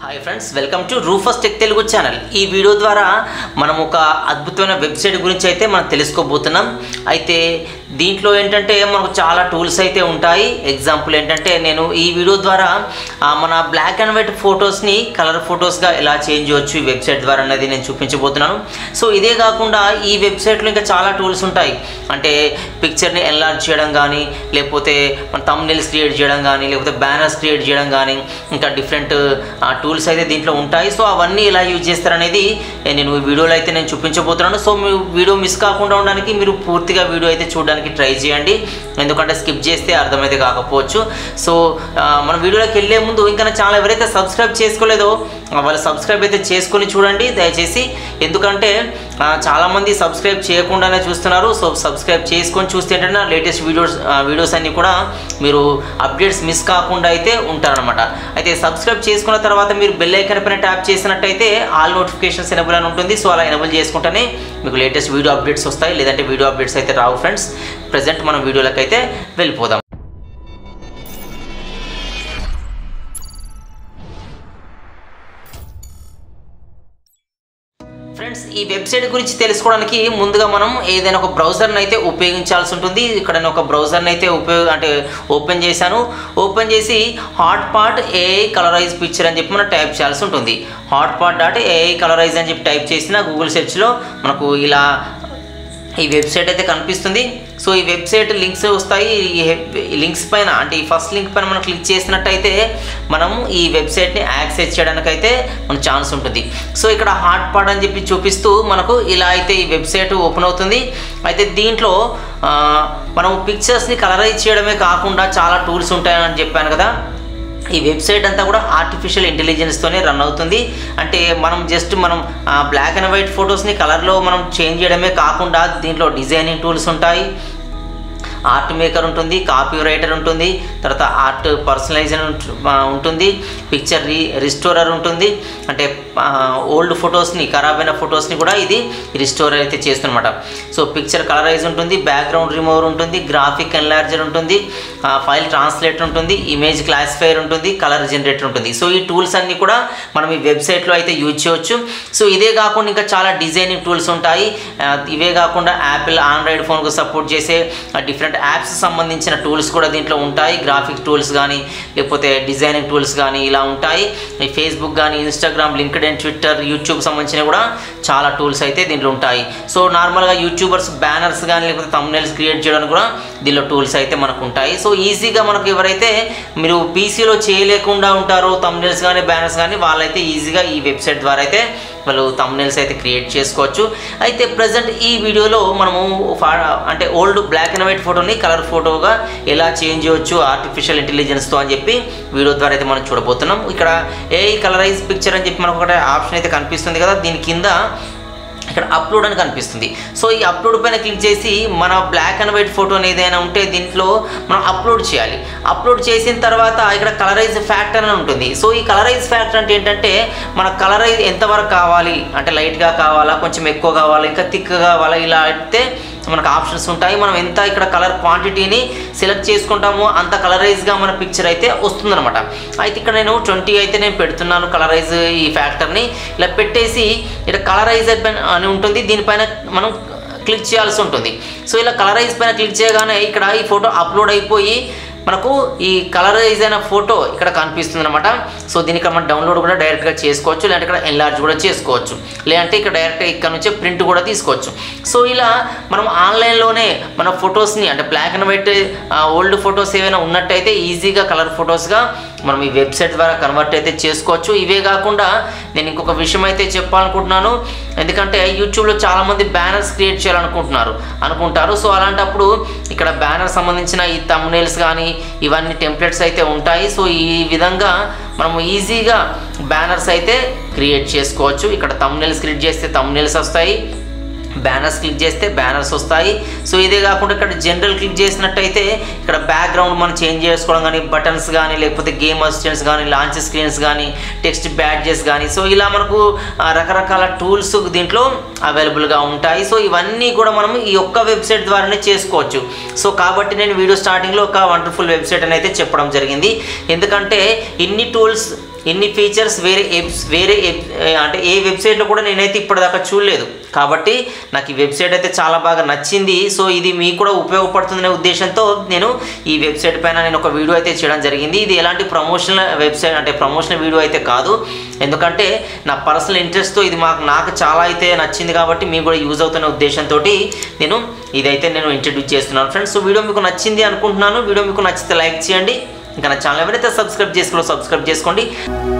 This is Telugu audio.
hi friends welcome to Rufus Tech Telugu channel ఈ వీడియో ద్వారా మనం ఒక అద్భుతమైన వెబ్సైట్ గురించి అయితే మనం తెలుసుకోబోతున్నాం అయితే దీంట్లో ఏంటంటే మనకు చాలా టూల్స్ అయితే ఉంటాయి ఎగ్జాంపుల్ ఏంటంటే నేను ఈ వీడియో ద్వారా ఆ, మన బ్లాక్ అండ్ వైట్ ఫొటోస్ని కలర్ ఫొటోస్గా ఎలా చేంజ్ చేయొచ్చు ఈ వెబ్సైట్ ద్వారా అనేది నేను చూపించబోతున్నాను సో ఇదే కాకుండా ఈ వెబ్సైట్లో ఇంకా చాలా టూల్స్ ఉంటాయి అంటే పిక్చర్ని ఎన్లార్జ్ చేయడం కానీ లేకపోతే మన తమ్నెల్స్ క్రియేట్ చేయడం కానీ లేకపోతే బ్యానర్స్ క్రియేట్ చేయడం కానీ ఇంకా డిఫరెంట్ టూల్స్ అయితే దీంట్లో ఉంటాయి సో అవన్నీ ఎలా యూజ్ చేస్తారనేది ఏ, నేను ఈ వీడియోలో అయితే నేను చూపించబోతున్నాను సో మీ వీడియో మిస్ కాకుండా ఉండడానికి మీరు పూర్తిగా వీడియో అయితే చూడడానికి ట్రై చేయండి ఎందుకంటే స్కిప్ చేస్తే అర్థమైతే కాకపోవచ్చు సో ఆ, మన వీడియోలోకి వెళ్ళే ముందు ఇంకా నా ఛానల్ ఎవరైతే సబ్స్క్రైబ్ చేసుకోలేదో ఆ, వాళ్ళు సబ్స్క్రైబ్ అయితే చేసుకొని చూడండి దయచేసి ఎందుకంటే ఆ, చాలామంది సబ్స్క్రైబ్ చేయకుండానే చూస్తున్నారు సో సబ్స్క్రైబ్ చేసుకొని చూస్తే ఏంటంటే లేటెస్ట్ వీడియోస్ వీడియోస్ అన్నీ కూడా మీరు అప్డేట్స్ మిస్ కాకుండా అయితే ఉంటారనమాట అయితే సబ్స్క్రైబ్ చేసుకున్న తర్వాత మీరు బెల్ ఐకన్ పైన ట్యాప్ చేసినట్టయితే ఆల్ నోటిఫికేషన్స్ ఎనబుల్ అని ఉంటుంది సో అలా ఎనబుల్ చేసుకుంటేనే మీకు లేటెస్ట్ వీడియో అప్డేట్స్ వస్తాయి లేదంటే వీడియో అప్డేట్స్ అయితే రావు ఫ్రెండ్స్ ప్రజెంట్ మనం వీడియోలకు అయితే వెళ్ళిపోదాం ఫ్రెండ్స్ ఈ వెబ్సైట్ గురించి తెలుసుకోవడానికి ముందుగా మనం ఏదైనా ఒక బ్రౌజర్ని అయితే ఉపయోగించాల్సి ఉంటుంది ఇక్కడ నేను ఒక బ్రౌజర్ని అయితే ఉపయోగ అంటే ఓపెన్ చేశాను ఓపెన్ చేసి Hotpot AI colourise picture అని చెప్పి మనం టైప్ చేయాల్సి ఉంటుంది Hotpot dot AI colourise అని చెప్పి టైప్ చేసిన గూగుల్ సెర్చ్లో మనకు ఇలా ఈ వెబ్సైట్ అయితే కనిపిస్తుంది సో ఈ వెబ్సైట్ లింక్స్ వస్తాయి ఈ హె- ఈ లింక్స్ పైన అంటే ఈ ఫస్ట్ లింక్ పైన మనం క్లిక్ చేసినట్టయితే మనం ఈ వెబ్సైట్ని యాక్సెస్ చేయడానికి అయితే మన ఛాన్స్ ఉంటుంది సో ఇక్కడ హాట్ పాడ్ అని చెప్పి చూపిస్తూ మనకు ఇలా అయితే ఈ వెబ్సైట్ ఓపెన్ అవుతుంది అయితే దీంట్లో ఆ, మనం పిక్చర్స్ని కలరైజ్ చేయడమే కాకుండా చాలా టూల్స్ ఉంటాయని చెప్పాను కదా ఈ వెబ్సైట్ అంతా కూడా ఆర్టిఫిషియల్ ఇంటెలిజెన్స్తోనే రన్ అవుతుంది అంటే మనం జస్ట్ మనం బ్లాక్ అండ్ వైట్ ఫొటోస్ని కలర్లో మనం చేంజ్ చేయడమే కాకుండా దీంట్లో డిజైనింగ్ టూల్స్ ఉంటాయి ఆర్ట్ మేకర్ ఉంటుంది కాపీ రైటర్ ఉంటుంది తర్వాత ఆర్ట్ పర్సనలైజర్ ఉంటుంది పిక్చర్ రీ రిస్టోరర్ ఉంటుంది అంటే ఓల్డ్ ఫొటోస్ని ఖరాబ్ అయిన ఫొటోస్ని కూడా ఇది రిస్టోర్ అయితే చేస్తుందన్నమాట సో పిక్చర్ కలరైజ్ ఉంటుంది బ్యాక్గ్రౌండ్ రిమూవర్ ఉంటుంది గ్రాఫిక్ ఎన్లార్జర్ ఉంటుంది ఫైల్ ట్రాన్స్లేటర్ ఉంటుంది ఇమేజ్ క్లాసిఫైర్ ఉంటుంది కలర్ జనరేటర్ ఉంటుంది సో ఈ టూల్స్ అన్నీ కూడా మనం ఈ వెబ్సైట్లో అయితే యూజ్ చేయొచ్చు సో ఇదే కాకుండా ఇంకా చాలా డిజైనింగ్ టూల్స్ ఉంటాయి ఆ, ఇవే కాకుండా యాపిల్ ఆండ్రాయిడ్ ఫోన్కు సపోర్ట్ చేసే డిఫరెంట్ యాప్స్ సంబంధించిన టూల్స్ కూడా దీంట్లో ఉంటాయి గ్రాఫిక్ టూల్స్ కానీ లేకపోతే డిజైనింగ్ టూల్స్ కానీ ఇలా ఉంటాయి ఈ ఫేస్బుక్ కానీ ఇన్స్టాగ్రామ్ లింక్డ్ఇన్ ట్విట్టర్ యూట్యూబ్ సంబంధించినవి కూడా చాలా టూల్స్ అయితే దీంట్లో ఉంటాయి సో నార్మల్గా యూట్యూబర్స్ బ్యానర్స్ కానీ లేకపోతే తమ్నెల్స్ క్రియేట్ చేయడానికి కూడా దీనిలో టూల్స్ అయితే మనకు ఉంటాయి సో ఈజీగా మనకు ఎవరైతే మీరు పీసీలో చేయలేకుండా ఉంటారో తమ్నెల్స్ కానీ బ్యానర్స్ కానీ వాళ్ళైతే ఈజీగా ఈ వెబ్సైట్ ద్వారా అయితే వాళ్ళు తమ్నెల్స్ అయితే క్రియేట్ చేసుకోవచ్చు అయితే ప్రజెంట్ ఈ వీడియోలో మనము ఫా- అంటే ఓల్డ్ బ్లాక్ అండ్ వైట్ ఫోటోని కలర్ ఫోటోగా ఎలా చేంజ్ చేయొచ్చు ఆర్టిఫిషియల్ ఇంటెలిజెన్స్తో అని చెప్పి వీడియో ద్వారా అయితే మనం చూడబోతున్నాం ఇక్కడ ఏ కలరైజ్ పిక్చర్ అని చెప్పి మనకు ఒకటి ఆప్షన్ అయితే కనిపిస్తుంది కదా దీని కింద ఇక్కడ అప్లోడ్ అని కనిపిస్తుంది సో ఈ అప్లోడ్ పైన క్లిక్ చేసి మన బ్లాక్ అండ్ వైట్ ఫోటో ఏదైనా ఉంటే దీంట్లో మనం అప్లోడ్ చేయాలి అప్లోడ్ చేసిన తర్వాత ఇక్కడ కలరైజ్ ఫ్యాక్టర్ అని ఉంటుంది సో ఈ కలరైజ్ ఫ్యాక్టర్ అంటే ఏంటంటే మన కలరైజ్ ఎంతవరకు కావాలి అంటే లైట్గా కావాలా కొంచెం ఎక్కువ కావాలా ఇంకా థిక్గా కావాలా ఇలా అయితే మనకు ఆప్షన్స్ ఉంటాయి మనం ఎంత ఇక్కడ కలర్ క్వాంటిటీని సెలెక్ట్ చేసుకుంటామో అంత కలరైజ్గా మన పిక్చర్ అయితే వస్తుందన్నమాట అయితే ఇక్కడ నేను ట్వంటీ అయితే నేను పెడుతున్నాను కలరైజ్ ఈ ఫ్యాక్టర్ని ఇలా పెట్టేసి ఇక్కడ కలరైజ్ అని ఉంటుంది దీనిపైన మనం క్లిక్ చేయాల్సి ఉంటుంది సో ఇలా కలరైజ్ పైన క్లిక్ చేయగానే ఇక్కడ ఈ ఫోటో అప్లోడ్ అయిపోయి మనకు ఈ కలరైజ్ అయిన ఫోటో ఇక్కడ కనిపిస్తుంది అనమాట సో దీనికి ఇక్కడ మనం డౌన్లోడ్ కూడా డైరెక్ట్గా చేసుకోవచ్చు లేదంటే ఇక్కడ ఎన్లార్జ్ కూడా చేసుకోవచ్చు లేదంటే ఇక్కడ డైరెక్ట్ ఇక్కడ నుంచే ప్రింట్ కూడా తీసుకోవచ్చు సో ఇలా మనం ఆన్లైన్లోనే మన ఫొటోస్ని అంటే black and white old photos ఏవైనా ఉన్నట్టయితే ఈజీగా కలర్ ఫొటోస్గా మనం ఈ వెబ్సైట్ ద్వారా కన్వర్ట్ అయితే చేసుకోవచ్చు ఇవే కాకుండా నేను ఇంకొక విషయం అయితే చెప్పాలనుకుంటున్నాను ఎందుకంటే యూట్యూబ్లో చాలామంది బ్యానర్స్ క్రియేట్ చేయాలనుకుంటున్నారు అనుకుంటారు సో అలాంటప్పుడు ఇక్కడ బ్యానర్ సంబంధించిన ఈ తమ్నేల్స్ కానీ ఇవన్నీ టెంప్లెట్స్ అయితే ఉంటాయి సో ఈ విధంగా మనము ఈజీగా బ్యానర్స్ అయితే క్రియేట్ చేసుకోవచ్చు ఇక్కడ తమ్నేల్స్ క్రియేట్ చేస్తే తమ్నేల్స్ వస్తాయి బ్యానర్స్ క్లిక్ చేస్తే బ్యానర్స్ వస్తాయి సో ఇదే కాకుండా ఇక్కడ జనరల్ క్లిక్ చేసినట్టయితే ఇక్కడ బ్యాక్గ్రౌండ్ మనం చేంజ్ చేసుకోవడం కానీ బటన్స్ కానీ లేకపోతే గేమ్ అసిస్టెంట్స్ కానీ లాంచ్ స్క్రీన్స్ కానీ టెక్స్ట్ బ్యాడ్జెస్ కానీ సో ఇలా మనకు ఆ, రకరకాల టూల్స్ దీంట్లో అవైలబుల్గా ఉంటాయి సో ఇవన్నీ కూడా మనం ఈ ఒక్క వెబ్సైట్ ద్వారానే చేసుకోవచ్చు సో కాబట్టి నేను వీడియో స్టార్టింగ్లో ఒక వండర్ఫుల్ వెబ్సైట్ అని అయితే చెప్పడం జరిగింది ఎందుకంటే ఇన్ని టూల్స్ ఇన్ని ఫీచర్స్ వేరే ఎప్స్ వేరే ఎప్ అంటే ఏ వెబ్సైట్లో కూడా నేనైతే ఇప్పటిదాకా చూడలేదు కాబట్టి నాకు ఈ వెబ్సైట్ అయితే చాలా బాగా నచ్చింది సో ఇది మీకు కూడా ఉపయోగపడుతుందనే ఉద్దేశంతో నేను ఈ వెబ్సైట్ పైన నేను ఒక వీడియో అయితే చేయడం జరిగింది ఇది ఎలాంటి ప్రమోషనల్ వెబ్సైట్ అంటే ప్రమోషనల్ వీడియో అయితే కాదు ఎందుకంటే నా పర్సనల్ ఇంట్రెస్ట్తో ఇది మాకు నాకు చాలా అయితే నచ్చింది కాబట్టి మీకు కూడా యూజ్ అవుతున్న ఉద్దేశంతో నేను ఇదైతే నేను ఇంట్రడ్యూస్ చేస్తున్నాను ఫ్రెండ్స్ సో వీడియో మీకు నచ్చింది అనుకుంటున్నాను వీడియో మీకు నచ్చితే లైక్ చేయండి ఇంకా నా ఛానల్ ఎవరైతే సబ్స్క్రైబ్ చేసుకోలో సబ్స్క్రైబ్ చేసుకోండి